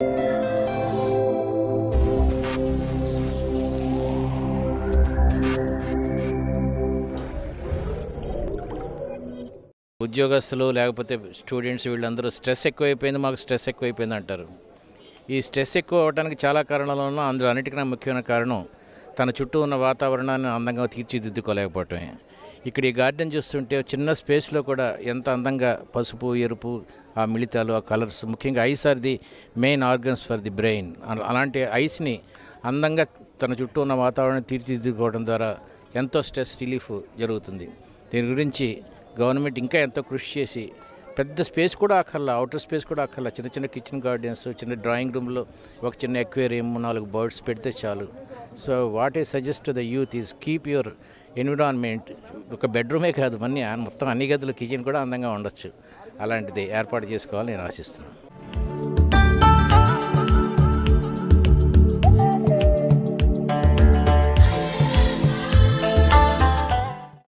ఉద్యోగస్తులు లేకపోతే స్టూడెంట్స్ వీళ్ళందరూ స్ట్రెస్ ఎక్కువైపోయింది మాకు స్ట్రెస్ ఎక్కువైపోయింది అంటారు ఈ స్ట్రెస్ ఎక్కువ అవడానికి చాలా కారణాలు ఉన్నా అందులో అన్నిటికన్నా ముఖ్యమైన కారణం తన చుట్టూ ఉన్న వాతావరణాన్ని అందంగా తీర్చిదిద్దుకోలేకపోవటమే ఇక్కడ ఈ గార్డెన్ చూస్తుంటే చిన్న స్పేస్లో కూడా ఎంత అందంగా పసుపు ఎరుపు ఆ మిళితాలు ఆ కలర్స్ ముఖ్యంగా eyes are the main organs for the brain అలాంటి ఐస్ని అందంగా తన చుట్టూ ఉన్న వాతావరణం తీర్చిదిద్దుకోవడం ద్వారా ఎంతో స్ట్రెస్ రిలీఫ్ జరుగుతుంది దీని గురించి గవర్నమెంట్ ఇంకా ఎంతో కృషి చేసి పెద్ద స్పేస్ కూడా అక్కర్లా అవుటర్ స్పేస్ కూడా అక్కర్లా చిన్న చిన్న కిచెన్ గార్డెన్స్ చిన్న డ్రాయింగ్ రూమ్లో ఒక చిన్న ఎక్వేరియం నాలుగు బర్డ్స్ పెడితే చాలు సో వాట్ ఈ suggest the youth is keep your environment ఒక బెడ్రూమే కాదు అన్నీ మొత్తం అన్ని గదులు కిచెన్ కూడా అందంగా ఉండొచ్చు అలాంటిది ఏర్పాటు చేసుకోవాలని నేను ఆశిస్తున్నాను